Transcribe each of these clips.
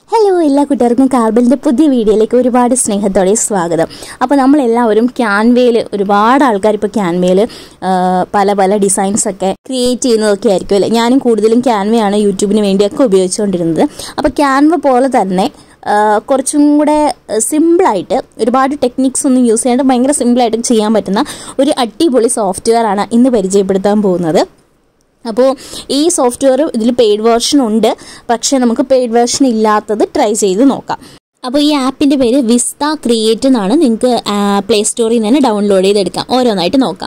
Hello എല്ലാ കൂട്ടുകാർക്കും കാർബലിൻ്റെ പുതിയ വീഡിയോയിലേക്ക് ഒരുപാട് സ്നേഹത്തോടെ സ്വാഗതം അപ്പോൾ നമ്മളെല്ലാവരും ക്യാൻവയിൽ ഒരുപാട് ആൾക്കാർ ഇപ്പോൾ ക്യാൻവയിൽ പല പല ഡിസൈൻസ് ഒക്കെ ക്രിയേറ്റ് ചെയ്യുന്നതൊക്കെ ആയിരിക്കും അല്ലേ ഞാനും കൂടുതലും ക്യാൻവയാണ് യൂട്യൂബിന് വേണ്ടിയൊക്കെ ഉപയോഗിച്ചുകൊണ്ടിരുന്നത് അപ്പോൾ ക്യാൻവ പോലെ തന്നെ ആ, കുറച്ചും കൂടെ സിമ്പിളായിട്ട് ഒരുപാട് ടെക്നിക്സ് ഒന്നും യൂസ് ചെയ്യാണ്ട് ഭയങ്കര സിമ്പിളായിട്ട് ചെയ്യാൻ പറ്റുന്ന ഒരു അടിപൊളി സോഫ്റ്റ്വെയർ ആണ് ഇന്ന് പരിചയപ്പെടുത്താൻ പോകുന്നത് അപ്പോൾ ഈ സോഫ്റ്റ്വെയർ ഇതിൽ പെയ്ഡ് വേർഷൻ ഉണ്ട് പക്ഷേ നമുക്ക് പെയ്ഡ് വേർഷൻ ഇല്ലാത്തത് ട്രൈ ചെയ്ത് നോക്കാം അപ്പോൾ ഈ ആപ്പിൻ്റെ പേര് വിസ്ത ക്രിയേറ്റ് എന്നാണ് നിങ്ങൾക്ക് പ്ലേ സ്റ്റോറിൽ നിന്ന് തന്നെ ഡൗൺലോഡ് ചെയ്തെടുക്കാം ഓരോന്നായിട്ട് നോക്കാം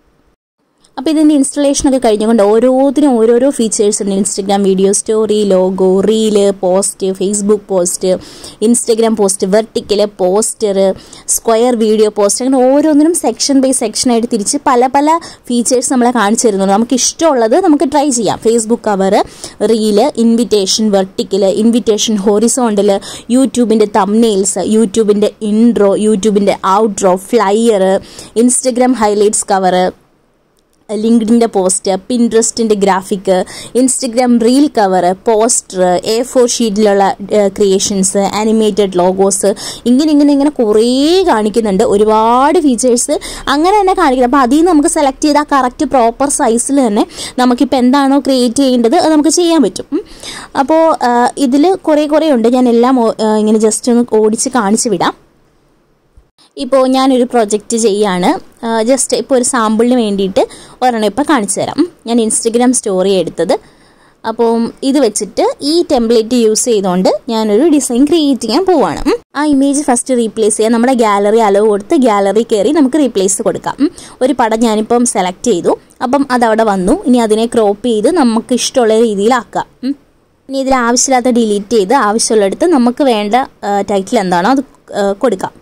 അപ്പോൾ ഇതിൻ്റെ ഇൻസ്റ്റലേഷൻ ഒക്കെ കഴിഞ്ഞുകൊണ്ട് ഓരോന്നിനും ഓരോരോ ഫീച്ചേഴ്സ് ഉണ്ട് Instagram video story logo reel post Facebook post Instagram post vertical poster square video post അങ്ങനെ ഓരോന്നിനും സെക്ഷൻ ബൈ സെക്ഷനായിട്ട് തിരിച്ച് പല പല ഫീച്ചേഴ്സ് നമ്മളെ കാണിച്ചു തരുന്നുണ്ട് നമുക്ക് ഇഷ്ടമുള്ളത് നമുക്ക് ട്രൈ ചെയ്യാം Facebook cover reel invitation vertical invitation horizontal യൂട്യൂബിൻ്റെ തംനെയിൽസ് യൂട്യൂബിൻ്റെ ഇൻട്രോ യൂട്യൂബിൻ്റെ outro flyer Instagram highlights cover ലിങ്ക്ഡിൻ്റെ പോസ്റ്റ് പിൻട്രസ്റ്റിൻ്റെ graphic Instagram reel cover poster A four ഷീറ്റിലുള്ള ക്രിയേഷൻസ് ആനിമേറ്റഡ് ലോഗോസ് ഇങ്ങനെ ഇങ്ങനെ ഇങ്ങനെ കുറേ കാണിക്കുന്നുണ്ട് ഒരുപാട് ഫീച്ചേഴ്സ് അങ്ങനെ തന്നെ കാണിക്കുന്നത് അപ്പോൾ അതിൽ നിന്ന് നമുക്ക് സെലക്ട് ചെയ്ത ആ കറക്റ്റ് പ്രോപ്പർ സൈസിൽ തന്നെ നമുക്കിപ്പോൾ എന്താണോ ക്രിയേറ്റ് ചെയ്യേണ്ടത് അത് നമുക്ക് ചെയ്യാൻ പറ്റും ഉം. അപ്പോൾ ഇതിൽ കുറേ കുറേ ഉണ്ട് ഞാൻ എല്ലാം ഓ- ആ, ഇങ്ങനെ ജസ്റ്റ് ഒന്ന് ഓടിച്ച് കാണിച്ചു വിടാം ഇപ്പോൾ ഞാനൊരു പ്രൊജക്റ്റ് ചെയ്യാണ് ജസ്റ്റ് ഇപ്പോൾ ഒരു സാമ്പിളിന് വേണ്ടിയിട്ട് ഒരെണ്ണം ഇപ്പോൾ കാണിച്ചു തരാം ഉം. ഞാൻ ഇൻസ്റ്റഗ്രാം സ്റ്റോറി എടുത്തത് അപ്പോൾ ഇത് വെച്ചിട്ട് ഈ ടെംപ്ലേറ്റ് യൂസ് ചെയ്തുകൊണ്ട് ഞാനൊരു ഡിസൈൻ ക്രിയേറ്റ് ചെയ്യാൻ പോവാണ് ഉം. ആ ഇമേജ് ഫസ്റ്റ് റീപ്ലേസ് ചെയ്യാൻ നമ്മുടെ ഗാലറി അലവ് കൊടുത്ത് ഗാലറി കയറി നമുക്ക് റീപ്ലേസ് കൊടുക്കാം ഉം. ഒരു പടം ഞാനിപ്പം സെലക്ട് ചെയ്തു അപ്പം അതവിടെ വന്നു ഇനി അതിനെ ക്രോപ്പ് ചെയ്ത് നമുക്ക് ഇഷ്ടമുള്ള രീതിയിലാക്കാം ഉം. ഇനി ഇതിൽ ആവശ്യമില്ലാത്ത ഡിലീറ്റ് ചെയ്ത് ആവശ്യമുള്ളിടത്ത് നമുക്ക് വേണ്ട ടൈറ്റിൽ എന്താണോ അത് ആ, കൊടുക്കാം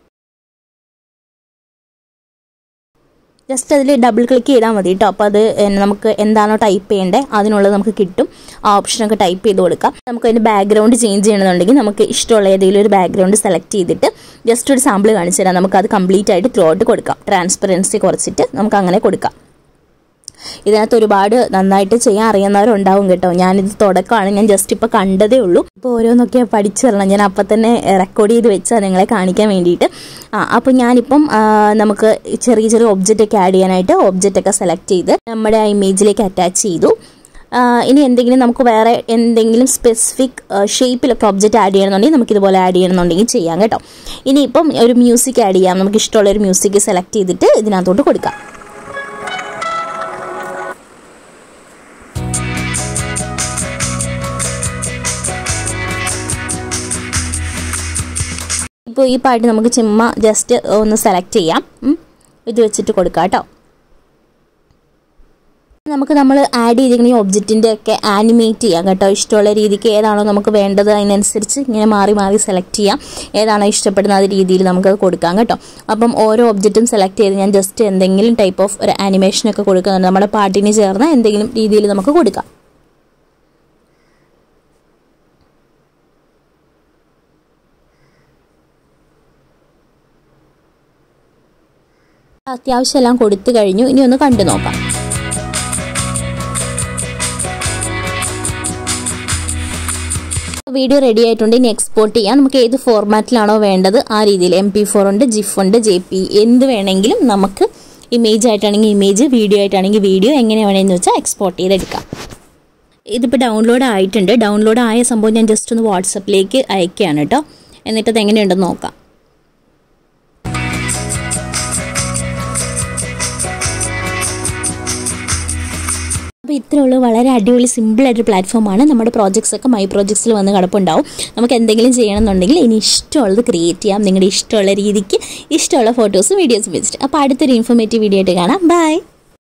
ജസ്റ്റ് അതിൽ ഡബിൾ ക്ലിക്ക് ചെയ്താൽ മതി കേട്ടോ അപ്പോൾ അത് എന്നെ നമുക്ക് എന്താണോ ടൈപ്പ് ചെയ്യേണ്ടത് അതിനുള്ളത് നമുക്ക് കിട്ടും ആ ഓപ്ഷനൊക്കെ ടൈപ്പ് ചെയ്ത് കൊടുക്കാം നമുക്ക് അതിൻ്റെ ബാക്ക്ഗ്രൗണ്ട് ചേഞ്ച് ചെയ്യണമെന്നുണ്ടെങ്കിൽ നമുക്ക് ഇഷ്ടമുള്ള ഏതെങ്കിലും ഒരു ബാക്ക്ഗ്രൗണ്ട് സെലക്ട് ചെയ്തിട്ട് ജസ്റ്റ് ഒരു സാമ്പിൾ കാണിച്ചു തരാം നമുക്ക് അത് കംപ്ലീറ്റ് ആയിട്ട് ത്രൂ ഔട്ട് കൊടുക്കാം ട്രാൻസ്പെറൻസി കുറച്ചിട്ട് നമുക്ക് അങ്ങനെ കൊടുക്കാം ഇതിനകത്ത് ഒരുപാട് നന്നായിട്ട് ചെയ്യാൻ അറിയുന്നവരുണ്ടാവും കേട്ടോ ഞാനിത് തുടക്കമാണ് ഞാൻ ജസ്റ്റ് ഇപ്പോൾ കണ്ടതേ ഉള്ളൂ ഇപ്പോൾ ഓരോന്നൊക്കെ പഠിച്ചു തരണം ഞാൻ അപ്പം തന്നെ റെക്കോർഡ് ചെയ്ത് വെച്ചാൽ നിങ്ങളെ കാണിക്കാൻ വേണ്ടിയിട്ട് ആ അപ്പോൾ ഞാനിപ്പം ആ, നമുക്ക് ചെറിയ ചെറിയ ഒബ്ജക്റ്റ് ഒക്കെ ആഡ് ചെയ്യാനായിട്ട് ഒബ്ജക്റ്റ് ഒക്കെ സെലക്ട് ചെയ്ത് നമ്മുടെ ആ ഇമേജിലേക്ക് അറ്റാച്ച് ചെയ്തു ആ, ഇനി എന്തെങ്കിലും നമുക്ക് വേറെ എന്തെങ്കിലും സ്പെസിഫിക് ഷേപ്പിലൊക്കെ ഒബ്ജക്റ്റ് ആഡ് ചെയ്യണമെന്നുണ്ടെങ്കിൽ നമുക്ക് ഇതുപോലെ ആഡ് ചെയ്യണമെന്നുണ്ടെങ്കിൽ ചെയ്യാം കേട്ടോ ഇനിയിപ്പം ഒരു മ്യൂസിക് ആഡ് ചെയ്യാം നമുക്ക് ഇഷ്ടമുള്ള ഒരു മ്യൂസിക് സെലക്ട് ചെയ്തിട്ട് ഇതിനകത്തോട്ട് കൊടുക്കാം ഇപ്പോൾ ഈ പാട്ട് നമുക്ക് ചുമ്മാ ജസ്റ്റ് ഒന്ന് സെലക്ട് ചെയ്യാം ഉം. ഇത് വെച്ചിട്ട് കൊടുക്കാം കേട്ടോ നമുക്ക് നമ്മൾ ആഡ് ചെയ്തിരിക്കുന്ന ഈ ഒബ്ജക്റ്റിൻ്റെ ഒക്കെ ആനിമേറ്റ് ചെയ്യാം കേട്ടോ ഇഷ്ടമുള്ള രീതിക്ക് ഏതാണോ നമുക്ക് വേണ്ടത് അതിനനുസരിച്ച് ഇങ്ങനെ മാറി മാറി സെലക്ട് ചെയ്യാം ഏതാണോ ഇഷ്ടപ്പെടുന്ന ആ രീതിയിൽ നമുക്കത് കൊടുക്കാം കേട്ടോ അപ്പം ഓരോ ഒബ്ജക്റ്റും സെലക്ട് ചെയ്ത് ഞാൻ ജസ്റ്റ് എന്തെങ്കിലും ടൈപ്പ് ഓഫ് ഒരു ആനിമേഷനൊക്കെ കൊടുക്കുന്നുണ്ട് നമ്മുടെ പാട്ടിന് ചേർന്ന എന്തെങ്കിലും രീതിയിൽ നമുക്ക് കൊടുക്കാം അത്യാവശ്യം എല്ലാം കൊടുത്തു കഴിഞ്ഞു ഇനി ഒന്ന് കണ്ടു നോക്കാം വീഡിയോ റെഡി ആയിട്ടുണ്ട് ഇനി എക്സ്പോർട്ട് ചെയ്യാം നമുക്ക് ഏത് ഫോർമാറ്റിലാണോ വേണ്ടത് ആ രീതിയിൽ എം പി ഫോർ ഉണ്ട് ജിഫ് ഉണ്ട് ജെ പി എന്ത് വേണമെങ്കിലും നമുക്ക് ഇമേജ് ആയിട്ടാണെങ്കിൽ ഇമേജ് വീഡിയോ ആയിട്ടാണെങ്കിൽ വീഡിയോ എങ്ങനെ വേണമെന്ന് വെച്ചാൽ എക്സ്പോർട്ട് ചെയ്തെടുക്കാം ഇതിപ്പോൾ ഡൗൺലോഡ് ആയിട്ടുണ്ട് ഡൗൺലോഡ് ആയ സംഭവം ഞാൻ ജസ്റ്റ് ഒന്ന് വാട്സപ്പിലേക്ക് അയക്കുകയാണ് കേട്ടോ എന്നിട്ട് അത് എങ്ങനെയുണ്ടെന്ന് നോക്കാം അപ്പോൾ ഇത്രയുള്ളൂ വളരെ അടിപൊളി സിമ്പിൾ ആയിട്ടൊരു പ്ലാറ്റ്ഫോമാണ് നമ്മുടെ പ്രോജക്ട്സ് ഒക്കെ മൈ പ്രോജക്ട്സിൽ വന്ന് കിടപ്പുണ്ടാവും നമുക്ക് എന്തെങ്കിലും ചെയ്യണമെന്നുണ്ടെങ്കിൽ ഇനി ഇഷ്ടമുള്ളത് ക്രിയേറ്റ് ചെയ്യാം നിങ്ങളുടെ ഇഷ്ടമുള്ള രീതിക്ക് ഇഷ്ടമുള്ള ഫോട്ടോസും വീഡിയോസും വെച്ചിട്ട് അപ്പോൾ അടുത്തൊരു ഇൻഫോർമേറ്റീവ് വീഡിയോ ആയിട്ട് കാണാം ബൈ